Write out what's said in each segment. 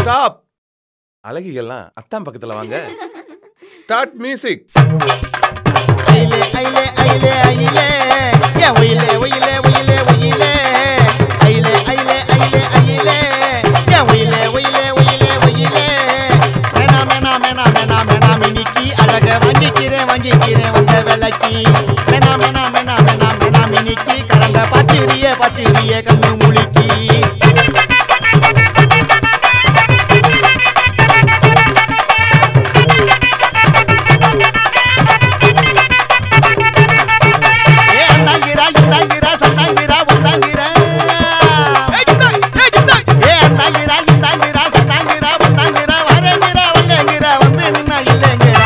stop அழகிகள்லாம் அத்தான் பக்கத்துல வாங்க ஸ்டார்ட் மியூசிக் ஐலே ஐலே ஐலே ஐலே ஏ ஒயிலே ஒயிலே ஒயிலே ஒயிலே ஐலே ஐலே ஐலே ஐலே ஏ ஒயிலே ஒயிலே ஒயிலே ஒயிலே மேனா மேனா மேனா மேனா மேனா மினிக்கி அழக வாங்கிக்கிறேன் வாங்கிக்கிறேன் வந்த விலைக்கு மேனா மேனா மேனா மேனா மேனா மினிக்கி கலந்த பச்சிரியே பச்சிரியே கண்ணு முழிக்கி ஏ அந்தாங்கிரா இந்தாங்கிரா சந்தாங்கிரா உந்தாங்கிரா ஏ அந்தாங்கிரா இந்தாங்கிரா சந்தாங்கிரா உந்தாங்கிரா வரேங்கிரா வரேங்கிரா வந்து நின்னா இல்லைங்கிரா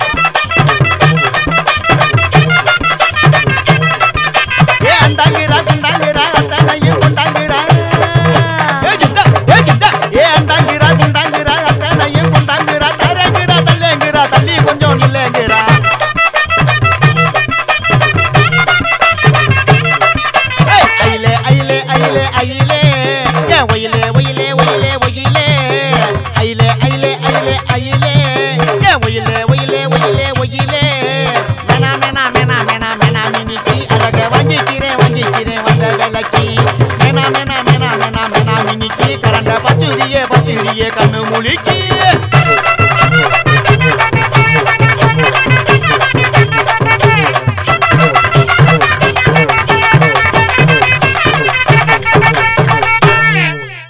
ஏ அந்தாங்கிரா குண்டாங்கிரா அத்தனையும் குண்டாங்கிரா ஏ அந்தாங்கிரா குண்டாங்கிரா அத்தனையும் குண்டாங்கிரா தரங்கிரா தல்லேங்கிரா தள்ளி கொஞ்சம் இல்லைங்கிரா ஐலே ஐலே ஐலே ஐலே ஏ ஒயிலே ஒயிலே ஒயிலே ஒயிலே ஐலே ஐலே ஐலே ஐலே ஏ ஒயிலே ஒயிலே ஒயிலே ஒயிலே மேனா மேனா மேனா மேனா மேனா மினிக்கி அழக வாங்கிக்கிறேன் வாங்கிக்கிறேன் வந்த விலைக்கு மேனா மேனா மேனா மேனா மேனா மினிக்கி கரண்ட பச்சுரியே பச்சுரியே கண்ணு முழிக்கி